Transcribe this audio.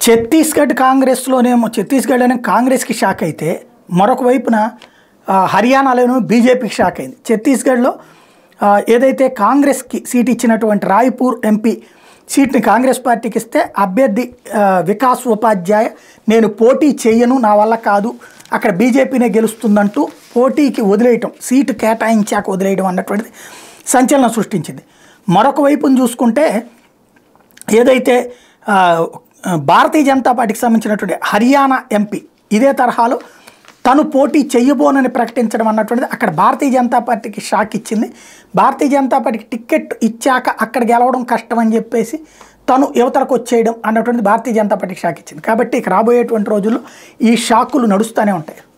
ఛత్తీస్గఢ్ కాంగ్రెస్లోనేమో ఛత్తీస్గఢ్ అనే కాంగ్రెస్కి షాక్ అయితే మరొక వైపున ఆ, హర్యానాలోనేమో బీజేపీకి షాక్ అయింది ఛత్తీస్గఢ్లో ఆ, ఏదైతే కాంగ్రెస్కి సీట్ ఇచ్చినటువంటి రాయ్పూర్ ఎంపీ సీట్ని కాంగ్రెస్ పార్టీకి ఇస్తే అభ్యర్థి ఆ, వికాస్ ఉపాధ్యాయ నేను పోటీ చేయను నా వల్ల కాదు అక్కడ బీజేపీనే గెలుస్తుందంటూ పోటీకి వదిలేయటం సీటు కేటాయించాక వదిలేయడం అన్నటువంటిది సంచలనం సృష్టించింది మరొక వైపును చూసుకుంటే ఏదైతే ఆ, భారతీయ జనతా పార్టీకి సంబంధించినటువంటి హర్యానా ఎంపీ ఇదే తరహాలో తను పోటీ చెయ్యబోనని ప్రకటించడం అన్నటువంటిది అక్కడ భారతీయ జనతా పార్టీకి షాక్ ఇచ్చింది భారతీయ జనతా పార్టీకి టికెట్ ఇచ్చాక అక్కడ గెలవడం కష్టం అని చెప్పేసి తను యువతలకు వచ్చేయడం అన్నటువంటిది భారతీయ జనతా పార్టీకి షాక్ ఇచ్చింది కాబట్టి ఇక రాబోయేటువంటి రోజుల్లో ఈ షాకులు నడుస్తూనే ఉంటాయి